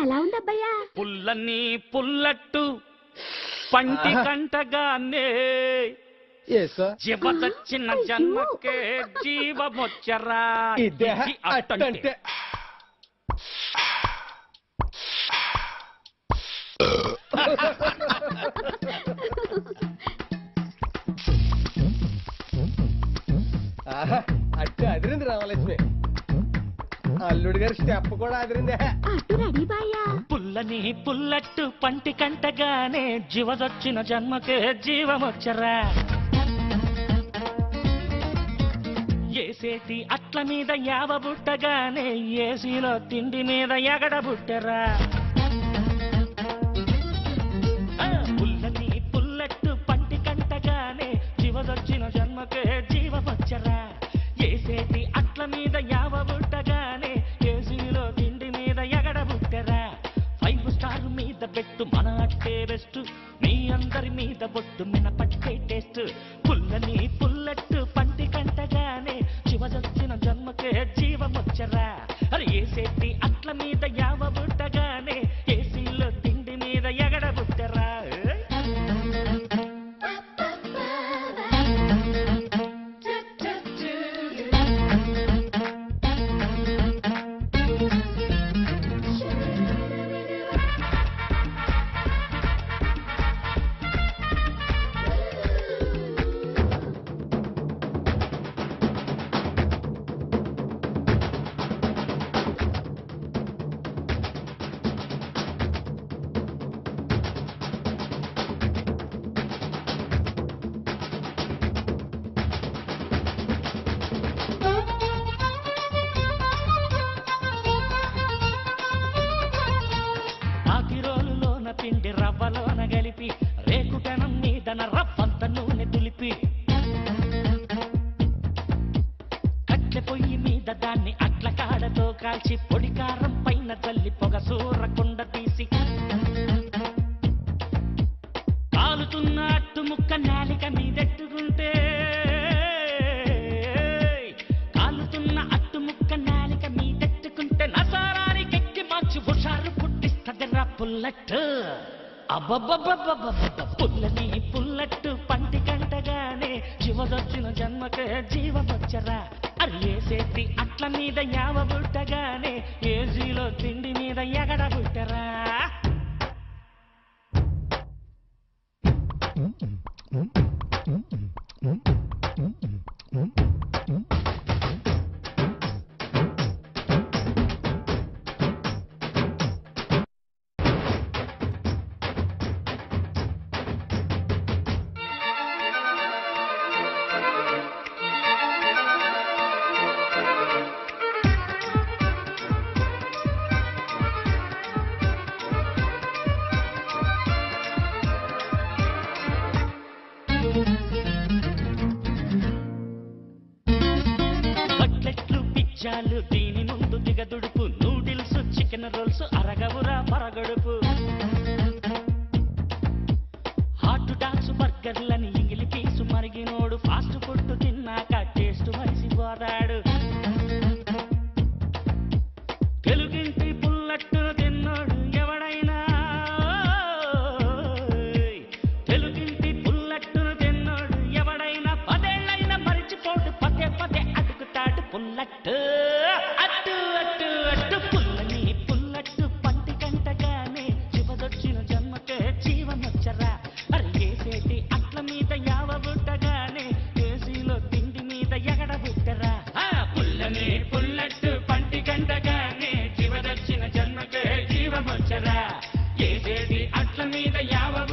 ఎలా ఉంది అబ్బయ్యా పుల్లని పుల్లట్టు పంటి ఆహా. కంటగానే ఏసో జీవదచ్చిన జన్మకే జీవమొచ్చరా ఇదే ఇది అట్టంటే. అట్టంటే ఆహా, అట్టు అదిరింది రామలక్ష్మి అల్లుడి గారి స్టెప్ కూడా అదిరిందే అటు రెడీ బాయ్యా పుల్లని పుల్లట్టు పంటి కంటగానే జీవదొచ్చిన జన్మకే జీవమొచ్చరా ఏసేటి అట్ల మీద యావ బుట్టగానే ఏసీలో తిండి మీద ఎగడ బుట్టరా ఆ, పుల్లని పుల్లట్టు పంటి కంటగానే జీవదొచ్చిన జన్మకే జీవమొచ్చరా ఏసేటి అట్ల మీద యావ బుట్టగానే ఏసీలో తిండి మీద ఎగడ బుట్టరా ఫైవ్ స్టార్ మీద పెట్టు మన అట్టే బెస్ట్ మీ అందరి మీద బొట్టు మినపట్టే టేస్ట్ పుల్లని పుల్లట్టు పంటి కంటగానే చివదొచ్చిన జన్మకే జీవమొచ్చరా అరే ఏసేటి అట్ల మీద యావ బుట్టగానే ఏసీలో తిండి మీద ఎగడ బుట్టరా ఆకిరోలులోన పిండి రవ్వలోన గలిపి రేకుటనం మీదన రవ్వంత నూనె దులిపి కట్టె పొయ్యి మీద దాన్ని అట్ల కాడతో కాల్చి పొడి కారం పైన తల్లి పొగ సూరకుండ తీసి కాలుతున్న అట్టు ముక్క నాలిక మీదెట్టుకుంటే కాలుతున్న అట్టు ముక్క నాలిక మీదెట్టుకుంటే నసారానికి ఎక్కి మార్చి హుషారు పుట్టిస్తదిరా పుల్లట్టు అబ్బబ్బబ్బబ్బబ్బబ్బ పుల్లని పుల్లట్టు పంటి కంటగానే చివదొచ్చిన జన్మకే జీవమొచ్చరా అది ఏసేటి అట్ల మీద యావ బుట్టగానే ఏజీలో తిండి మీద ఎగడ బుట్టరా కట్లెట్లు పిజ్జాలు దీని ముందు దిగదుడుపు నూడిల్స్ చికెన్ రోల్స్ అరగవురా పరగడుపు హాట్ డాగ్స్ బర్గర్లని ఇంగిలి పీసు మరిగినోడు ఫాస్ట్ ఫుడ్ తిన్నాక టేస్ట్ మరిసిపోతాడు తెలుగింటి పుల్లట్టును తిన్నోడు ఎవడైనా తెలుగింటి పుల్లట్టును తిన్నోడు ఎవడైనా పదేళ్ళైనా మరిచిపోడు పదే పదే అడుగుతాడు పుల్లట్టు అట్టు అట్టు అట్టు పుల్లని పుల్లట్టు పంటి కంటగానే చివదొచ్చిన జన్మకే జీవమొచ్చరా అరే ఏసేటి అట్ల మీద యావ బుట్టగానే ఏసీలో తిండి మీద ఎగడ బుట్టరా ఆ, పుల్లని పుల్లట్టు పంటి కంటగానే చివదొచ్చిన జన్మకే జీవమొచ్చరా ఏసేటి అట్ల మీద యావ